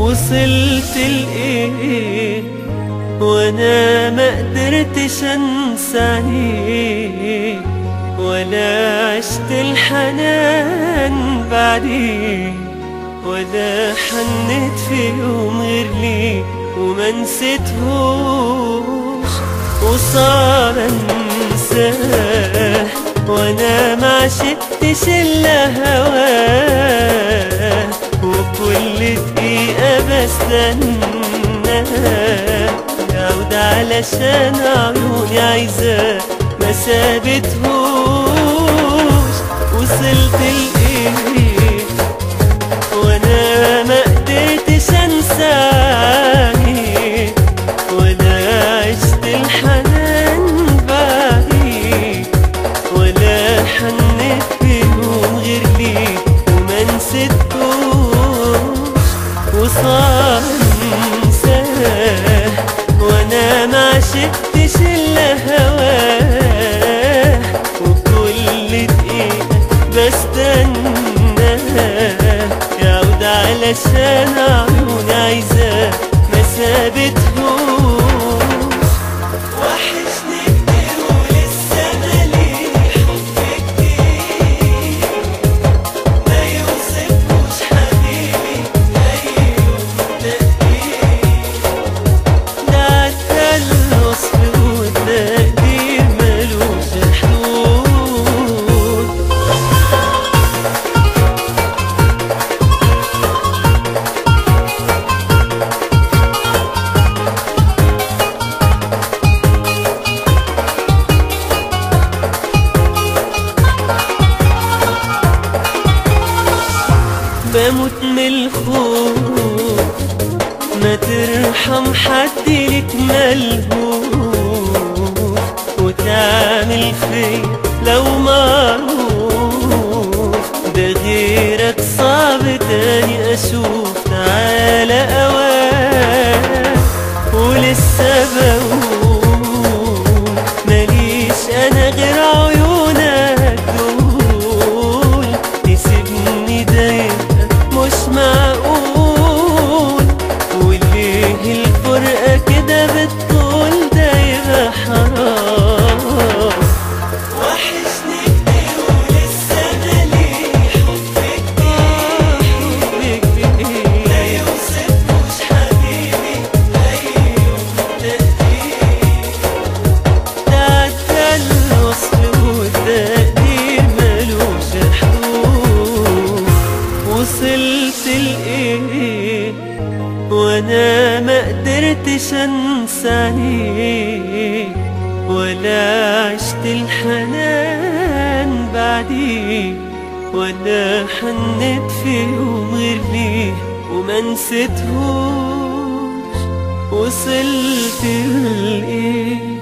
وصلت لإيه وانا ما قدرتش انسى عينيه ولا عشت الحنان بعديه ولا حنيت في يوم غير ليه وما نسيتهوش وصار انساه وانا ما عشقتش الا هواه وكل دقيقة بستناه يعود علشان عيوني عايزاه ما سابتهوش وصلت لإيه وانا ما قدرتش انساني ولا عشت الحنان بعديه ولا حنيت بيوم غير ليه وما نسيتهوش وصار انساه وانا ما عشقتش الا هواه وكل دقيقة بستناه يعود علشان عيوني عايزاه ما سابتهوش وحشني كتير ولسه مالي حب كتير ما يوصفوش حبيبي أي يوم تقدير ده عدى الوصف والتقدير ملوش حدود بموت من الخوف ما ترحم حد لك ملهوف وتعمل فيا لو معروف ده غيرك صعب تاني اشوف تعالى اوان ولسه بقول ماليش انا غير عيونك دول تسيبني ده يبقى مش معقول وليه الفرقة كده بتطول ده يبقى حرام وحشني كتير ولسه مالي حب كتير لا يوصفوش حبيبي أي يوم تقدير ده عدى الوصف والتقدير ملوش حدود وصلت لإيه وانا ما قدرتش انسى عينيه ولا عشت الحنان بعديه ولا حنيت في يوم غير ليه وما نسيتهوش وصلت لإيه